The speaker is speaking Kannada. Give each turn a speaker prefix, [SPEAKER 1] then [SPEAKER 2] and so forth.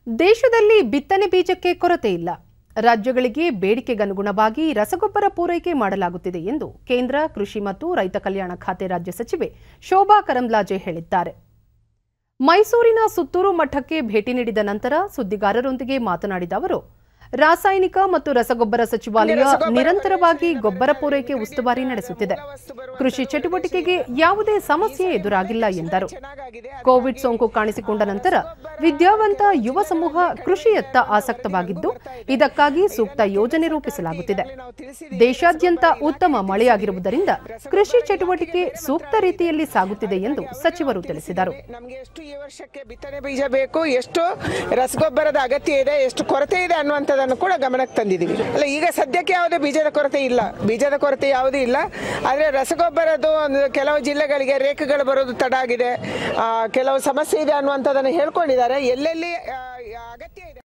[SPEAKER 1] ದೇಶದಲ್ಲಿ ಬಿತ್ತನೆ ಬೀಜಕ್ಕೆ ಕೊರತೆ ಇಲ್ಲ ರಾಜ್ಯಗಳಿಗೆ ಬೇಡಿಕೆಗನುಗುಣವಾಗಿ ರಸಗೊಬ್ಬರ ಪೂರೈಕೆ ಮಾಡಲಾಗುತ್ತಿದೆ ಎಂದು ಕೇಂದ್ರ ಕೃಷಿ ಮತ್ತು ರೈತ ಕಲ್ಯಾಣ ಖಾತೆ ರಾಜ್ಯ ಸಚಿವೆ ಶೋಭಾ ಕರಂದ್ಲಾಜೆ ಹೇಳಿದ್ದಾರೆ ಮೈಸೂರಿನ ಸುತ್ತೂರು ಮಠಕ್ಕೆ ಭೇಟಿ ನೀಡಿದ ನಂತರ ಸುದ್ದಿಗಾರರೊಂದಿಗೆ ಮಾತನಾಡಿದ ಅವರು ರಾಸಾಯನಿಕ ಮತ್ತು ರಸಗೊಬ್ಬರ ಸಚಿವಾಲಯ ನಿರಂತರವಾಗಿ ಗೊಬ್ಬರ ಪೂರೈಕೆ ಉಸ್ತುವಾರಿ ನಡೆಸುತ್ತಿದೆ ಕೃಷಿ ಚಟುವಟಿಕೆಗೆ ಯಾವುದೇ ಸಮಸ್ಯೆ ಎದುರಾಗಿಲ್ಲ ಎಂದರು ಕೋವಿಡ್ ಸೋಂಕು ಕಾಣಿಸಿಕೊಂಡ ನಂತರ ವಿದ್ಯಾವಂತ ಯುವ ಸಮೂಹ ಕೃಷಿಯತ್ತ ಆಸಕ್ತವಾಗಿದ್ದು ಇದಕ್ಕಾಗಿ ಸೂಕ್ತ ಯೋಜನೆ ರೂಪಿಸಲಾಗುತ್ತಿದೆ ದೇಶಾದ್ಯಂತ ಉತ್ತಮ ಮಳೆಯಾಗಿರುವುದರಿಂದ ಕೃಷಿ ಚಟುವಟಿಕೆ ಸೂಕ್ತ ರೀತಿಯಲ್ಲಿ ಸಾಗುತ್ತಿದೆ ಎಂದು ಸಚಿವರು ತಿಳಿಸಿದರು
[SPEAKER 2] ನಮಗೆ ಎಷ್ಟು ಈ ವರ್ಷಕ್ಕೆ ಬಿತ್ತನೆ ಬೀಜ ಬೇಕು ಎಷ್ಟು ರಸಗೊಬ್ಬರದ ಅಗತ್ಯ ಇದೆ ಎಷ್ಟು ಕೊರತೆ ಇದೆ ಅನ್ನುವಂಥದ್ದನ್ನು ಕೂಡ ಗಮನಕ್ಕೆ ತಂದಿದ್ದೀವಿ ಅಲ್ಲ ಈಗ ಸದ್ಯಕ್ಕೆ ಯಾವುದೇ ಬೀಜದ ಕೊರತೆ ಇಲ್ಲ ಬೀಜದ ಕೊರತೆ ಯಾವುದೂ ಇಲ್ಲ ಆದರೆ ರಸಗೊಬ್ಬರದ್ದು ಒಂದು ಕೆಲವು ಜಿಲ್ಲೆಗಳಿಗೆ ರೇಖೆಗಳು ಬರೋದು ತಡ ಆಗಿದೆ ಆ, ಕೆಲವು ಸಮಸ್ಯೆ ಇದೆ ಅನ್ನುವಂಥದ್ದನ್ನು ಹೇಳ್ಕೊಂಡಿದ್ದಾರೆ ಎಲ್ಲೆಲ್ಲಿ ಆ, ಅಗತ್ಯ ಇದೆ